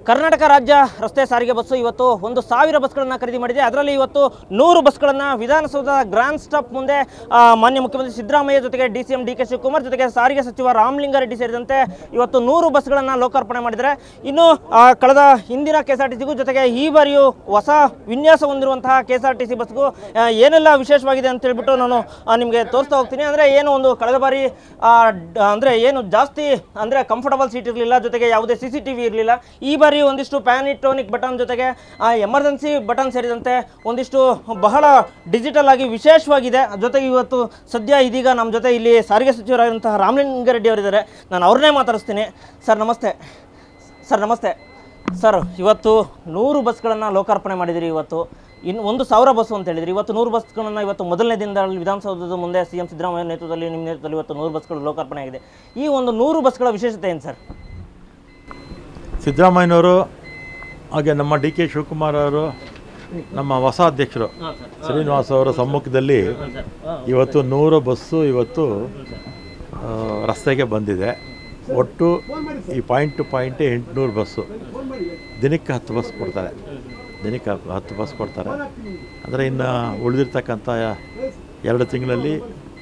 ಕರ್ನಾಟಕ ರಾಜ್ಯ ರಸ್ತೆ ಸಾರಿಗೆ ಬಸ್ಸು ಇವತ್ತು ಒಂದು ಸಾವಿರ ಬಸ್ಗಳನ್ನು ಖರೀದಿ ಮಾಡಿದೆ ಅದರಲ್ಲಿ ಇವತ್ತು ನೂರು ಬಸ್ಗಳನ್ನು ವಿಧಾನಸೌಧದ ಗ್ರ್ಯಾಂಡ್ ಸ್ಟಾಪ್ ಮುಂದೆ ಆ, ಮಾನ್ಯ ಮುಖ್ಯಮಂತ್ರಿ ಸಿದ್ದರಾಮಯ್ಯ ಜೊತೆಗೆ D C M D K Shivakumar ಜೊತೆಗೆ ಸಾರಿಗೆ ಸಚಿವ ರಾಮಲಿಂಗಾರೆಡ್ಡಿ ಸೇರಿದಂತೆ ಇವತ್ತು ನೂರು ಬಸ್ಗಳನ್ನು ಲೋಕಾರ್ಪಣೆ ಮಾಡಿದ್ದಾರೆ ಇನ್ನು ಆ, ಕಳೆದ ಹಿಂದಿನ ಕೆ ಎಸ್ ಆರ್ ಟಿ ಸಿಗೂ ಜೊತೆಗೆ ಈ ಬಾರಿಯೂ ಹೊಸ ವಿನ್ಯಾಸ ಹೊಂದಿರುವಂತಹ K S R T C ಬಸ್ಗೂ ಆ, ಏನೆಲ್ಲ ವಿಶೇಷವಾಗಿದೆ ಅಂತ ಹೇಳ್ಬಿಟ್ಟು ನಾನು ನಿಮಗೆ ತೋರಿಸ್ತಾ ಹೋಗ್ತೀನಿ ಅಂದರೆ ಏನು ಒಂದು ಕಳೆದ ಬಾರಿ ಆ, ಡ- ಅಂದರೆ ಏನು ಜಾಸ್ತಿ ಅಂದರೆ ಕಂಫರ್ಟಬಲ್ ಸೀಟ್ ಇರಲಿಲ್ಲ ಜೊತೆಗೆ ಯಾವುದೇ ಸಿ ಸಿ ಟಿ ವಿ ಇರಲಿಲ್ಲ ಈ ಬಾರಿ ಒಂದಿಷ್ಟು ಪ್ಯಾನಿಟ್ರೋನಿಕ್ ಬಟನ್ ಜೊತೆಗೆ ಎಮರ್ಜೆನ್ಸಿ ಬಟನ್ ಸೇರಿದಂತೆ ಒಂದಿಷ್ಟು ಬಹಳ ಡಿಜಿಟಲ್ ಆಗಿ ವಿಶೇಷವಾಗಿದೆ ಜೊತೆಗೆ ಇವತ್ತು ಸದ್ಯ ಇದೀಗ ನಮ್ಮ ಜೊತೆ ಇಲ್ಲಿ ಸಾರಿಗೆ ಸಚಿವರಾದಂತಹ ರಾಮಲಿಂಗಾರೆಡ್ಡಿ ಅವರಿದ್ದಾರೆ ನಾನು ಅವ್ರನ್ನೇ ಮಾತಾಡಿಸ್ತೀನಿ ಸರ್ ನಮಸ್ತೆ ಸರ್ ನಮಸ್ತೆ ಸರ್ ಇವತ್ತು ನೂರು ಬಸ್ಗಳನ್ನು ಲೋಕಾರ್ಪಣೆ ಮಾಡಿದಿರಿ ಇವತ್ತು ಇನ್ನು ಒಂದು ಸಾವಿರ ಬಸ್ಸು ಅಂತ ಹೇಳಿದ್ರಿ ಇವತ್ತು ನೂರು ಬಸ್ಗಳನ್ನು ಇವತ್ತು ಮೊದಲನೇ ದಿನದಲ್ಲಿ ವಿಧಾನಸೌಧದ ಮುಂದೆ ಸಿ ಎಂ ಸಿದ್ದರಾಮಯ್ಯ ನೇತೃತ್ವದಲ್ಲಿ ನಿಮ್ಮ ನೇತೃತ್ವದಲ್ಲಿ ಇವತ್ತು ನೂರು ಬಸ್ಗಳು ಲೋಕಾರ್ಪಣೆ ಆಗಿದೆ ಈ ಒಂದು ನೂರು ಬಸ್ಗಳ ವಿಶೇಷತೆ ಏನು ಸರ್ ಸಿದ್ದರಾಮಯ್ಯನವರು ಹಾಗೆ ನಮ್ಮ ಡಿ ಕೆ ಶಿವಕುಮಾರ್ ಅವರು ನಮ್ಮ ಹೊಸ ಅಧ್ಯಕ್ಷರು ಶ್ರೀನಿವಾಸ್ ಅವರ ಸಮ್ಮುಖದಲ್ಲಿ ಇವತ್ತು ನೂರು ಬಸ್ಸು ಇವತ್ತು ಆ, ರಸ್ತೆಗೆ ಬಂದಿದೆ ಒಟ್ಟು ಈ ಪಾಯಿಂಟ್ ಟು ಪಾಯಿಂಟ್ ಎಂಟುನೂರು ಬಸ್ಸು ದಿನಕ್ಕೆ ಹತ್ತು ಬಸ್ ಕೊಡ್ತಾರೆ ದಿನಕ್ಕೆ ಹತ್ತು- ಹತ್ತು ಬಸ್ ಕೊಡ್ತಾರೆ ಅಂದರೆ ಇನ್ನು ಉಳಿದಿರ್ತಕ್ಕಂಥ ಎರಡು ತಿಂಗಳಲ್ಲಿ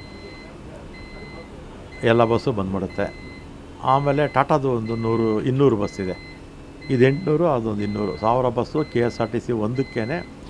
ಎಲ್ಲ ಬಸ್ಸು ಬಂದ್ಬಿಡುತ್ತೆ ಆಮೇಲೆ ಟಾಟಾದು ಒಂದು ನೂರು ಇನ್ನೂರು ಬಸ್ ಇದೆ ಇದು ಎಂಟುನೂರು ಅದೊಂದು ಇನ್ನೂರು ಸಾವಿರ bus K S R T C ಒಂದಕ್ಕೇ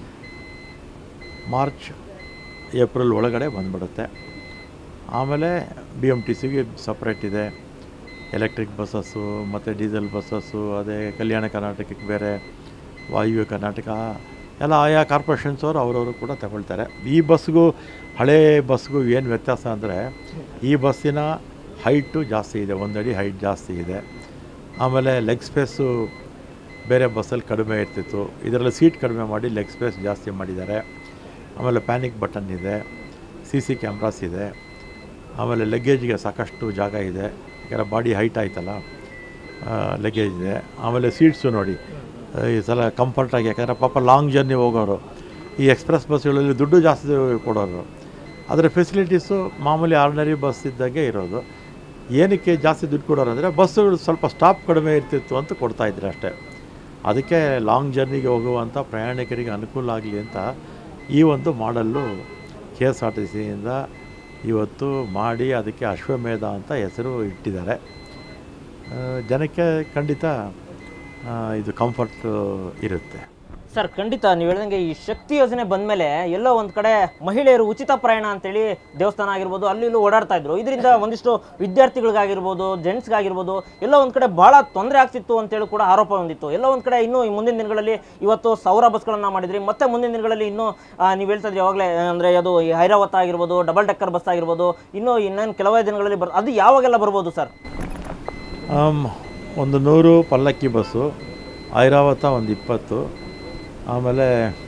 ಮಾರ್ಚ್ ಏಪ್ರಿಲ್ ಒಳಗಡೆ ಬಂದ್ಬಿಡುತ್ತೆ ಆಮೇಲೆ ಬಿ ಎಮ್ ಟಿ ಸಿಗೆ ಸಪ್ರೇಟ್ ಇದೆ ಎಲೆಕ್ಟ್ರಿಕ್ ಬಸ್ಸಸ್ಸು ಮತ್ತು ಡೀಸೆಲ್ ಬಸ್ಸಸ್ಸು ಅದೇ ಕಲ್ಯಾಣ ಕರ್ನಾಟಕಕ್ಕೆ ಬೇರೆ ವಾಯುವ್ಯ ಕರ್ನಾಟಕ ಎಲ್ಲ ಆಯಾ ಕಾರ್ಪೊರೇಷನ್ಸ್ ಅವರು ಅವರವರು ಕೂಡ ತಗೊಳ್ತಾರೆ ಈ ಬಸ್ಗೂ ಹಳೇ ಬಸ್ಗೂ ಏನು ವ್ಯತ್ಯಾಸ ಅಂದರೆ ಈ ಬಸ್ಸಿನ ಹೈಟು ಜಾಸ್ತಿ ಇದೆ ಒಂದಡಿ ಹೈಟ್ ಜಾಸ್ತಿ ಇದೆ ಆಮೇಲೆ ಲೆಗ್ ಸ್ಪೇಸು ಬೇರೆ ಬಸ್ಸಲ್ಲಿ ಕಡಿಮೆ ಇರ್ತಿತ್ತು ಇದರಲ್ಲಿ ಸೀಟ್ ಕಡಿಮೆ ಮಾಡಿ ಲೆಗ್ ಸ್ಪೇಸ್ ಜಾಸ್ತಿ ಮಾಡಿದ್ದಾರೆ ಆಮೇಲೆ ಪ್ಯಾನಿಕ್ ಬಟನ್ ಇದೆ ಸಿ ಸಿ ಕ್ಯಾಮ್ರಾಸ್ ಇದೆ ಆಮೇಲೆ ಲಗೇಜ್ಗೆ ಸಾಕಷ್ಟು ಜಾಗ ಇದೆ ಯಾಕಂದರೆ ಬಾಡಿ ಹೈಟ್ ಆಯ್ತಲ್ಲ ಲಗೇಜ್ ಇದೆ ಆಮೇಲೆ ಸೀಟ್ಸು ನೋಡಿ ಆ, ಈ ಸಲ ಕಂಫರ್ಟಾಗಿ ಯಾಕಂದರೆ ಪಾಪ ಲಾಂಗ್ ಜರ್ನಿ ಹೋಗೋರು ಈ ಎಕ್ಸ್ಪ್ರೆಸ್ ಬಸ್ಗಳಲ್ಲಿ ದುಡ್ಡು ಜಾಸ್ತಿ ಕೊಡೋರು ಅದರ ಫೆಸಿಲಿಟೀಸು ಮಾಮೂಲಿ ಆರ್ಡಿನರಿ ಬಸ್ ಇದ್ದಾಗೆ ಇರೋದು ಏನಕ್ಕೆ ಜಾಸ್ತಿ ದುಡ್ಡು ಕೊಡೋರು ಅಂದರೆ ಬಸ್ಸುಗಳು ಸ್ವಲ್ಪ ಸ್ಟಾಪ್ ಕಡಿಮೆ ಇರ್ತಿತ್ತು ಅಂತ ಕೊಡ್ತಾಯಿದ್ರು ಅಷ್ಟೇ ಅದಕ್ಕೆ ಲಾಂಗ್ ಜರ್ನಿಗೆ ಹೋಗುವಂಥ ಪ್ರಯಾಣಿಕರಿಗೆ ಅನುಕೂಲ ಆಗಲಿ ಅಂತ ಈ ಒಂದು ಮಾಡಲ್ಲು ಕೆ ಎಸ್ ಆರ್ ಟಿ ಸಿಯಿಂದ ಇವತ್ತು ಮಾಡಿ ಅದಕ್ಕೆ ಅಶ್ವಮೇಧ ಅಂತ ಹೆಸರು ಇಟ್ಟಿದ್ದಾರೆ ಆ, ಜನಕ್ಕೆ ಖಂಡಿತ ಆ, ಇದು ಕಂಫರ್ಟ್ ಇರುತ್ತೆ ಸರ್ ಖಂಡಿತ ನೀವು ಹೇಳ್ದಂಗೆ ಈ ಶಕ್ತಿ ಯೋಜನೆ ಬಂದಮೇಲೆ ಎಲ್ಲೋ ಒಂದು ಕಡೆ ಮಹಿಳೆಯರು ಉಚಿತ ಪ್ರಯಾಣ ಅಂತೇಳಿ ದೇವಸ್ಥಾನ ಆಗಿರ್ಬೋದು ಅಲ್ಲಿ ಇಲ್ಲೂ ಓಡಾಡ್ತಾ ಇದ್ರು ಇದರಿಂದ ಒಂದಿಷ್ಟು ವಿದ್ಯಾರ್ಥಿಗಳಿಗಾಗಿರ್ಬೋದು ಜೆಂಟ್ಸ್ಗಾಗಿರ್ಬೋದು ಎಲ್ಲೋ ಒಂದು ಕಡೆ ಬಹಳ ತೊಂದರೆ ಆಗ್ತಿತ್ತು ಅಂತೇಳಿ ಕೂಡ ಆರೋಪ ಹೊಂದಿತ್ತು ಎಲ್ಲೋ ಒಂದು ಕಡೆ ಇನ್ನೂ ಈ ಮುಂದಿನ ದಿನಗಳಲ್ಲಿ ಇವತ್ತು ಸಾವಿರ ಬಸ್ಗಳನ್ನು ಮಾಡಿದ್ರಿ ಮತ್ತೆ ಮುಂದಿನ ದಿನಗಳಲ್ಲಿ ಇನ್ನೂ ಆ, ನೀವು ಹೇಳ್ತಾ ಇದ್ರಿ ಯಾವಾಗಲೇ ಅಂದರೆ ಅದು ಈ ಐರಾವತ ಆಗಿರ್ಬೋದು ಡಬಲ್ ಡೆಕ್ಕರ್ ಬಸ್ ಆಗಿರ್ಬೋದು ಇನ್ನೂ ಇನ್ನೇನು ಕೆಲವೇ ದಿನಗಳಲ್ಲಿ ಬರ್ ಅದು ಯಾವಾಗೆಲ್ಲ ಬರ್ಬೋದು ಸರ್ ಆಮ್, ಒಂದು ನೂರು ಪಲ್ಲಕ್ಕಿ ಬಸ್ಸು ಐರಾವತ ಒಂದು ಇಪ್ಪತ್ತು ಆಮೇಲೆ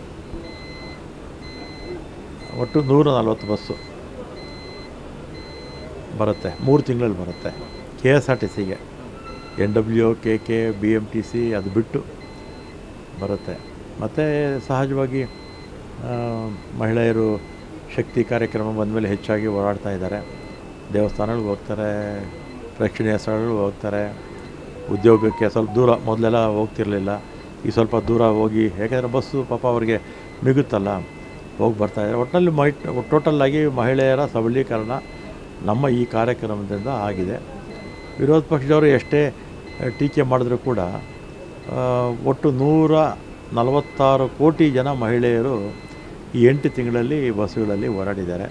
ಒಟ್ಟು ನೂರ ನಲ್ವತ್ತು ಬಸ್ಸು ಬರುತ್ತೆ ಮೂರು ತಿಂಗಳಲ್ಲಿ ಬರುತ್ತೆ ಕೆ ಎಸ್ ಆರ್ ಟಿ ಸಿಗೆ N W K K B M T C ಅದು ಬಿಟ್ಟು ಬರುತ್ತೆ ಮತ್ತು ಸಹಜವಾಗಿ ಆ, ಮಹಿಳೆಯರು ಶಕ್ತಿ ಕಾರ್ಯಕ್ರಮ ಬಂದಮೇಲೆ ಹೆಚ್ಚಾಗಿ ಓಡಾಡ್ತಾ ಇದ್ದಾರೆ ದೇವಸ್ಥಾನಗಳಿಗೆ ಹೋಗ್ತಾರೆ ಪ್ರೇಕ್ಷಣೀಯ ಸ್ಥಳಗಳು ಹೋಗ್ತಾರೆ ಉದ್ಯೋಗಕ್ಕೆ ಸ್ವಲ್ಪ ದೂರ ಮೊದಲೆಲ್ಲ ಹೋಗ್ತಿರ್ಲಿಲ್ಲ ಈ ಸ್ವಲ್ಪ ದೂರ ಹೋಗಿ ಯಾಕೆಂದರೆ ಬಸ್ಸು ಪಾಪ ಅವ್ರಿಗೆ ಮಿಗುತ್ತಲ್ಲ ಹೋಗಿ ಬರ್ತಾಯಿದ್ದಾರೆ ಒಟ್ಟಿನಲ್ಲಿ ಮೈ ಟೋಟಲ್ಲಾಗಿ ಮಹಿಳೆಯರ ಸಬಲೀಕರಣ ನಮ್ಮ ಈ ಕಾರ್ಯಕ್ರಮದಿಂದ ಆಗಿದೆ ವಿರೋಧ ಪಕ್ಷದವರು ಎಷ್ಟೇ ಆ, ಟೀಕೆ ಮಾಡಿದ್ರು ಕೂಡ ಆ, ಒಟ್ಟು ನೂರ ನಲವತ್ತಾರು ಕೋಟಿ ಜನ ಮಹಿಳೆಯರು ಈ ಎಂಟು ತಿಂಗಳಲ್ಲಿ ಬಸ್ಸುಗಳಲ್ಲಿ ಓಡಾಡಿದ್ದಾರೆ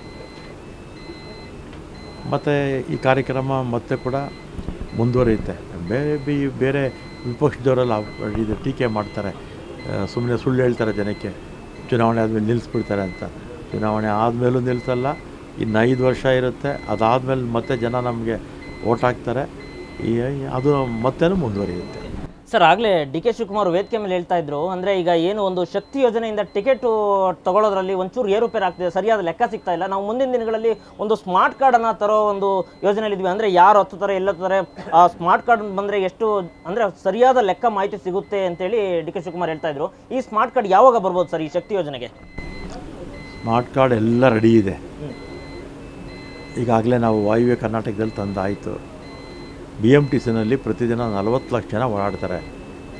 ಮತ್ತು ಈ ಕಾರ್ಯಕ್ರಮ ಮತ್ತೆ ಕೂಡ ಮುಂದುವರಿಯುತ್ತೆ ಬೇರೆ ಬಿ ಬೇರೆ ವಿಪಕ್ಷದವರೆಲ್ಲ ಇದು ಟೀಕೆ ಮಾಡ್ತಾರೆ ಸುಮ್ಮನೆ ಸುಳ್ಳು ಹೇಳ್ತಾರೆ ಜನಕ್ಕೆ ಚುನಾವಣೆ ಆದಮೇಲೆ ನಿಲ್ಲಿಸ್ಬಿಡ್ತಾರೆ ಅಂತ ಚುನಾವಣೆ ಆದಮೇಲೂ ನಿಲ್ಲಿಸಲ್ಲ ಇನ್ನು ಐದು ವರ್ಷ ಇರುತ್ತೆ ಅದಾದಮೇಲೆ ಮತ್ತೆ ಜನ ನಮಗೆ ಓಟ್ ಹಾಕ್ತಾರೆ ಈ ಅದು ಮತ್ತೇನು ಮುಂದುವರಿಯುತ್ತೆ ಸರ್ ಆಗಲೇ ಡಿ ಕೆ ಶಿವಕುಮಾರ್ ವೇದಿಕೆ ಮೇಲೆ ಹೇಳ್ತಾ ಇದ್ರು ಅಂದರೆ ಈಗ ಏನು ಒಂದು ಶಕ್ತಿ ಯೋಜನೆಯಿಂದ ಟಿಕೆಟ್ ತಗೊಳ್ಳೋದ್ರಲ್ಲಿ ಒಂಚೂರು ಏರುಪೇರು ಆಗ್ತಿದೆ ಸರಿಯಾದ ಲೆಕ್ಕ ಸಿಗ್ತಾ ಇಲ್ಲ ನಾವು ಮುಂದಿನ ದಿನಗಳಲ್ಲಿ ಒಂದು ಸ್ಮಾರ್ಟ್ ಕಾರ್ಡನ್ನು ತರೋ ಒಂದು ಯೋಜನೆಯಲ್ಲಿದ್ವಿ ಅಂದರೆ ಯಾರು ಹತ್ತುತ್ತಾರೆ ಎಲ್ಲ ಹತ್ತುತ್ತಾರೆ ಆ ಸ್ಮಾರ್ಟ್ ಕಾರ್ಡ್ ಬಂದರೆ ಎಷ್ಟು ಅಂದರೆ ಸರಿಯಾದ ಲೆಕ್ಕ ಮಾಹಿತಿ ಸಿಗುತ್ತೆ ಅಂತೇಳಿ ಡಿ ಕೆ ಶಿವಕುಮಾರ್ ಹೇಳ್ತಾ ಇದ್ರು ಈ ಸ್ಮಾರ್ಟ್ ಕಾರ್ಡ್ ಯಾವಾಗ ಬರ್ಬೋದು ಸರ್ ಈ ಶಕ್ತಿ ಯೋಜನೆಗೆ ಸ್ಮಾರ್ಟ್ ಕಾರ್ಡ್ ಎಲ್ಲ ರೆಡಿ ಇದೆ ಈಗಾಗಲೇ ನಾವು ವಾಯುವ್ಯ ಕರ್ನಾಟಕದಲ್ಲಿ ತಂದಾಯಿತು ಬಿ ಎಮ್ ಟಿ ಸಿನಲ್ಲಿ ಪ್ರತಿದಿನ ನಲವತ್ತು ಲಕ್ಷ ಜನ ಓಡಾಡ್ತಾರೆ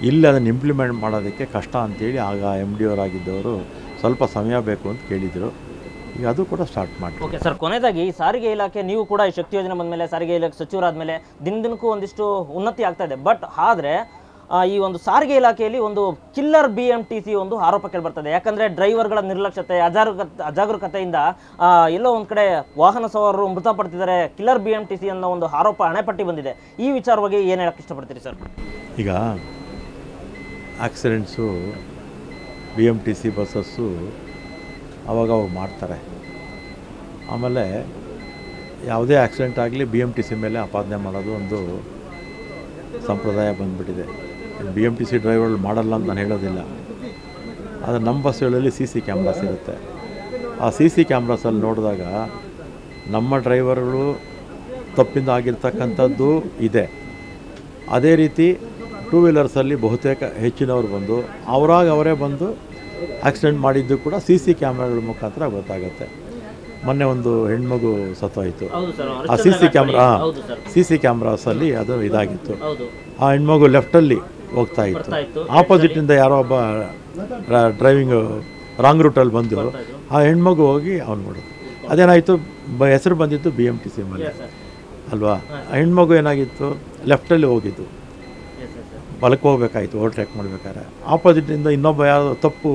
ಇಲ್ಲಿ ಅದನ್ನು ಇಂಪ್ಲಿಮೆಂಟ್ ಮಾಡೋದಕ್ಕೆ ಕಷ್ಟ ಅಂತೇಳಿ ಆಗ ಎಮ್ ಡಿ ಅವರಾಗಿದ್ದವರು ಸ್ವಲ್ಪ ಸಮಯ ಬೇಕು ಅಂತ ಕೇಳಿದರು ಈಗ ಅದು ಕೂಡ ಸ್ಟಾರ್ಟ್ ಮಾಡಿ ಓಕೆ ಸರ್ ಕೊನೆಯದಾಗಿ ಈ ಸಾರಿಗೆ ಇಲಾಖೆ ನೀವು ಕೂಡ ಈ ಶಕ್ತಿ ಯೋಜನೆ ಬಂದಮೇಲೆ ಸಾರಿಗೆ ಇಲಾಖೆ ಸಚಿವರಾದ್ಮೇಲೆ ದಿನ ದಿನಕ್ಕೂ ಒಂದಿಷ್ಟು ಉನ್ನತಿ ಆಗ್ತಾ ಇದೆ ಬಟ್ ಆದರೆ ಈ ಒಂದು ಸಾರಿಗೆ ಇಲಾಖೆಯಲ್ಲಿ ಒಂದು killer B M T C ಒಂದು ಆರೋಪ ಕೇಳಿಬರ್ತದೆ ಯಾಕಂದ್ರೆ ಡ್ರೈವರ್ಗಳ ನಿರ್ಲಕ್ಷ್ಯತೆ ಅಜಾಗರೂಕ ಅಜಾಗರೂಕತೆಯಿಂದ ಆ, ಎಲ್ಲೋ ಒಂದು ಕಡೆ ವಾಹನ ಸವಾರರು ಮೃತಪಡ್ತಿದ್ದಾರೆ killer B M T C ಅನ್ನೋ ಒಂದು ಆರೋಪ ಹಣೆಪಟ್ಟಿ ಬಂದಿದೆ ಈ ವಿಚಾರವಾಗಿ ಏನು ಹೇಳಕ್ಕೆ ಇಷ್ಟಪಡ್ತೀರಿ ಸರ್ ಈಗ accidents B M T C buses ಅವಾಗ ಅವಾಗ ಮಾಡ್ತಾರೆ ಆಮೇಲೆ ಯಾವುದೇ ಆಕ್ಸಿಡೆಂಟ್ ಆಗಲಿ ಬಿ ಎಮ್ ಟಿ ಸಿ ಮೇಲೆ ಆಪಾದನೆ ಮಾಡೋದು ಒಂದು ಸಂಪ್ರದಾಯ ಬಂದ್ಬಿಟ್ಟಿದೆ ಬಿ ಎಮ್ ಟಿ ಸಿ ಡ್ರೈವರ್ಗಳು ಮಾಡಲ್ಲ ಅಂತ ನಾನು ಹೇಳೋದಿಲ್ಲ ಆದರೆ ನಮ್ಮ ಬಸ್ಸುಗಳಲ್ಲಿ ಸಿ ಸಿ ಕ್ಯಾಮ್ರಾಸ್ ಇರುತ್ತೆ ಆ ಸಿ ಸಿ ಕ್ಯಾಮ್ರಾಸಲ್ಲಿ ನೋಡಿದಾಗ ನಮ್ಮ ಡ್ರೈವರ್ಗಳು ತಪ್ಪಿಂದ ಆಗಿರ್ತಕ್ಕಂಥದ್ದು ಇದೆ ಅದೇ ರೀತಿ ಟೂ ವೀಲರ್ಸಲ್ಲಿ ಬಹುತೇಕ ಹೆಚ್ಚಿನವರು ಬಂದು ಅವರಾಗ ಅವರೇ ಬಂದು ಆಕ್ಸಿಡೆಂಟ್ ಮಾಡಿದ್ದು ಕೂಡ ಸಿ ಸಿ ಕ್ಯಾಮ್ರಾಗಳ ಮುಖಾಂತರ ಗೊತ್ತಾಗುತ್ತೆ ಮೊನ್ನೆ ಒಂದು ಹೆಣ್ಮಗು ಸತ್ತೋಯಿತು ಹೌದು ಸರ್ ಆ ಸಿ ಸಿ ಕ್ಯಾಮ್ರಾ ಹೌದು ಸರ್ ಸಿ ಸಿ ಕ್ಯಾಮ್ರಾಸಲ್ಲಿ ಅದು ಇದಾಗಿತ್ತು ಹೌದು ಆ ಹೆಣ್ಮಗು ಲೆಫ್ಟಲ್ಲಿ ಹೋಗ್ತಾ ಇತ್ತು ಬರ್ತಾ ಇತ್ತು ಆಪೋಸಿಟಿಂದ ಯಾರೋ ಒಬ್ಬ ಡ್ರೈವಿಂಗ್ ರಾಂಗ್ ರೂಟಲ್ಲಿ ಬಂದು ಆ ಹೆಣ್ಮಗು ಹೋಗಿ ಅವ್ನು ಮಾಡೋದು ಅದೇನಾಯಿತು ಬ ಹೆಸರು ಬಂದಿತ್ತು ಬಿ ಎಮ್ ಟಿ ಸಿ ಮೇಲೆ ಸರ್ ಅಲ್ವಾ ಆ ಹೆಣ್ಮಗು ಏನಾಗಿತ್ತು ಲೆಫ್ಟಲ್ಲಿ ಹೋಗಿದ್ದು ಎಸ್ ಎಸ್ ಸರ್ ಬಲಕ್ಕೆ ಹೋಗ್ಬೇಕಾಯ್ತು ಓವರ್ಟೇಕ್ ಮಾಡಬೇಕಾದ್ರೆ ಆಪೋಸಿಟಿಂದ ಇನ್ನೊಬ್ಬ ಯಾರೋ ತಪ್ಪು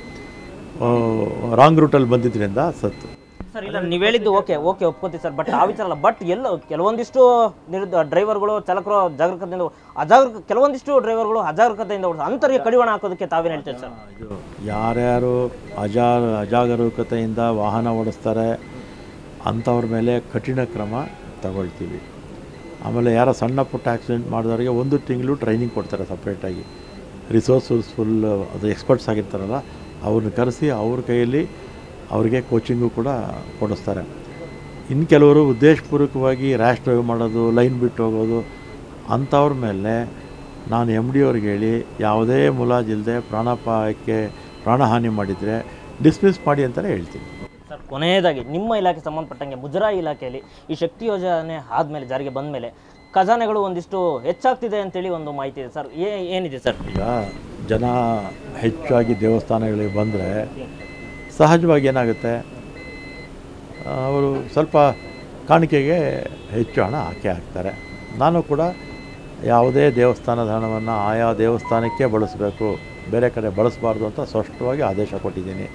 ರಾಂಗ್ ರೂಟಲ್ಲಿ ಬಂದಿದ್ದರಿಂದ ಸತ್ತು ಸರ್ ಇಲ್ಲ ನೀವು ಹೇಳಿದ್ದು ಓಕೆ ಓಕೆ ಒಪ್ಕೋತೀವಿ ಸರ್ ಬಟ್ ಆ ವಿಚಾರ ಅಲ್ಲ ಬಟ್ ಎಲ್ಲ ಕೆಲವೊಂದಿಷ್ಟು ನಿರುದ್ದ ಡ್ರೈವರ್ಗಳು ಚಾಲಕರು ಅಜಾಗರೂಕತೆಯಿಂದ ಅಜಾಗರೂಕ ಕೆಲವೊಂದಿಷ್ಟು ಡ್ರೈವರ್ಗಳು ಅಜಾಗರೂಕತೆಯಿಂದ ಓಡಿಸ ಅಂತರಿಗೆ ಕಡಿವಾಣ ಹಾಕೋದಕ್ಕೆ ತಾವೇನು ಹೇಳ್ತೀವಿ ಸರ್ ಇದು ಯಾರ್ಯಾರು ಅಜಾ ಅಜಾಗರೂಕತೆಯಿಂದ ವಾಹನ ಓಡಿಸ್ತಾರೆ ಅಂಥವ್ರ ಮೇಲೆ ಕಠಿಣ ಕ್ರಮ ತಗೊಳ್ತೀವಿ ಆಮೇಲೆ ಯಾರೋ ಸಣ್ಣ ಪುಟ್ಟ ಆಕ್ಸಿಡೆಂಟ್ ಮಾಡಿದವರಿಗೆ ಒಂದು ತಿಂಗಳು ಟ್ರೈನಿಂಗ್ ಕೊಡ್ತಾರೆ ಸಪ್ರೇಟಾಗಿ ರಿಸೋರ್ಸಸ್ ಫುಲ್ ಅದು ಎಕ್ಸ್ಪರ್ಟ್ಸ್ ಆಗಿರ್ತಾರಲ್ಲ ಅವ್ರನ್ನ ಕರೆಸಿ ಅವ್ರ ಕೈಯಲ್ಲಿ ಅವ್ರಿಗೆ ಕೋಚಿಂಗು ಕೂಡ ಕೊಡಿಸ್ತಾರೆ ಇನ್ನು ಕೆಲವರು ಉದ್ದೇಶಪೂರ್ವಕವಾಗಿ ರ್ಯಾಶ್ ಡ್ರೈವ್ ಮಾಡೋದು ಲೈನ್ ಬಿಟ್ಟು ಹೋಗೋದು ಅಂಥವ್ರ ಮೇಲೆ ನಾನು ಎಮ್ ಡಿ ಅವ್ರಿಗೆ ಹೇಳಿ ಯಾವುದೇ ಮುಲಾಜಿಲ್ಲದೆ ಪ್ರಾಣಾಪಾಯಕ್ಕೆ ಪ್ರಾಣಹಾನಿ ಮಾಡಿದರೆ ಡಿಸ್ಮಿಸ್ ಮಾಡಿ ಅಂತಲೇ ಹೇಳ್ತೀನಿ ಸರ್ ಕೊನೆಯದಾಗಿ ನಿಮ್ಮ ಇಲಾಖೆ ಸಂಬಂಧಪಟ್ಟಂಗೆ ಮುಜರಾಯಿ ಇಲಾಖೆಯಲ್ಲಿ ಈ ಶಕ್ತಿ ಯೋಜನೆ ಆದಮೇಲೆ ಜಾರಿಗೆ ಬಂದ ಮೇಲೆ ಖಜಾನೆಗಳು ಒಂದಿಷ್ಟು ಹೆಚ್ಚಾಗ್ತಿದೆ ಅಂತೇಳಿ ಒಂದು ಮಾಹಿತಿ ಇದೆ ಸರ್ ಏ ಏನಿದೆ ಸರ್ ಈಗ ಜನ ಹೆಚ್ಚಾಗಿ ದೇವಸ್ಥಾನಗಳಿಗೆ ಬಂದರೆ ಸಹಜವಾಗಿ ಏನಾಗುತ್ತೆ ಅವರು ಸ್ವಲ್ಪ ಕಾಣಿಕೆಗೆ ಹೆಚ್ಚು ಹಣ ಹಾಕೇ ಹಾಕ್ತಾರೆ ನಾನು ಕೂಡ ಯಾವುದೇ ದೇವಸ್ಥಾನದ ಹಣವನ್ನು ಆಯಾ ದೇವಸ್ಥಾನಕ್ಕೆ ಬಳಸಬೇಕು ಬೇರೆ ಕಡೆ ಬಳಸಬಾರ್ದು ಅಂತ ಸ್ಪಷ್ಟವಾಗಿ ಆದೇಶ ಕೊಟ್ಟಿದ್ದೀನಿ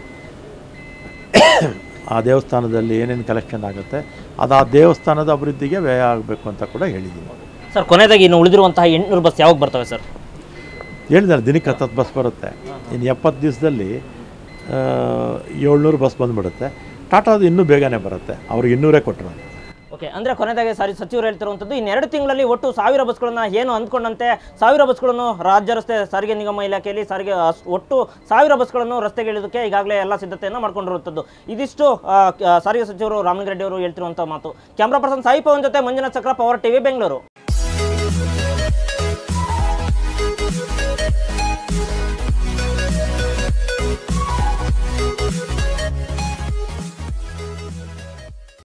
ಆ ದೇವಸ್ಥಾನದಲ್ಲಿ ಏನೇನು ಕಲೆಕ್ಷನ್ ಆಗುತ್ತೆ ಅದು ಆ ದೇವಸ್ಥಾನದ ಅಭಿವೃದ್ಧಿಗೆ ವ್ಯಯ ಆಗಬೇಕು ಅಂತ ಕೂಡ ಹೇಳಿದ್ದೀನಿ ಸರ್ ಕೊನೆಯದಾಗಿ ಇನ್ನು ಉಳಿದಿರುವಂತಹ ಎಂಟುನೂರು ಬಸ್ ಯಾವಾಗ ಬರ್ತವೆ ಸರ್ ಹೇಳಿದ್ದಾರೆ ದಿನಕ್ಕೆ ಹತ್ತತ್ತು ಬಸ್ ಬರುತ್ತೆ ಇನ್ನು ಎಪ್ಪತ್ತು ದಿವಸದಲ್ಲಿ ಏಳ್ನೂರು ಬಸ್ ಬಂದುಬಿಡುತ್ತೆ ಟಾಟಾದು ಇನ್ನೂ ಬೇಗನೆ ಬರುತ್ತೆ ಅವ್ರಿಗೆ ಇನ್ನೂರೇ ಕೊಟ್ಟರು ಓಕೆ ಅಂದರೆ ಕೊನೆಯದಾಗಿ ಸಾರಿ ಸಚಿವರು ಹೇಳ್ತಿರುವಂಥದ್ದು ಇನ್ನೆರಡು ತಿಂಗಳಲ್ಲಿ ಒಟ್ಟು ಸಾವಿರ ಬಸ್ಗಳನ್ನು ಏನು ಅಂದ್ಕೊಂಡಂತೆ ಸಾವಿರ ಬಸ್ಗಳನ್ನು ರಾಜ್ಯ ರಸ್ತೆ ಸಾರಿಗೆ ನಿಗಮ ಇಲಾಖೆಯಲ್ಲಿ ಸಾರಿಗೆ ಅಸ್- ಒಟ್ಟು ಸಾವಿರ ಬಸ್ಗಳನ್ನು ರಸ್ತೆಗೆ ಇಳಿದಕ್ಕೆ ಈಗಾಗಲೇ ಎಲ್ಲ ಸಿದ್ಧತೆಯನ್ನು ಮಾಡ್ಕೊಂಡಿರುವಂಥದ್ದು ಇದಿಷ್ಟು ಆ, ಕ- ಸಾರಿಗೆ ಸಚಿವರು ರಾಮಲಿಂಗಾರೆಡ್ಡಿ ಅವರು ಹೇಳ್ತಿರುವಂಥ ಮಾತು ಕ್ಯಾಮ್ರಾ ಪರ್ಸನ್ ಸಾಯಿ ಪವನ್ ಜೊತೆ ಮಂಜುನಾಥ್ ಚಕ್ರ ಪವರ್ ಟಿವಿ ಬೆಂಗಳೂರು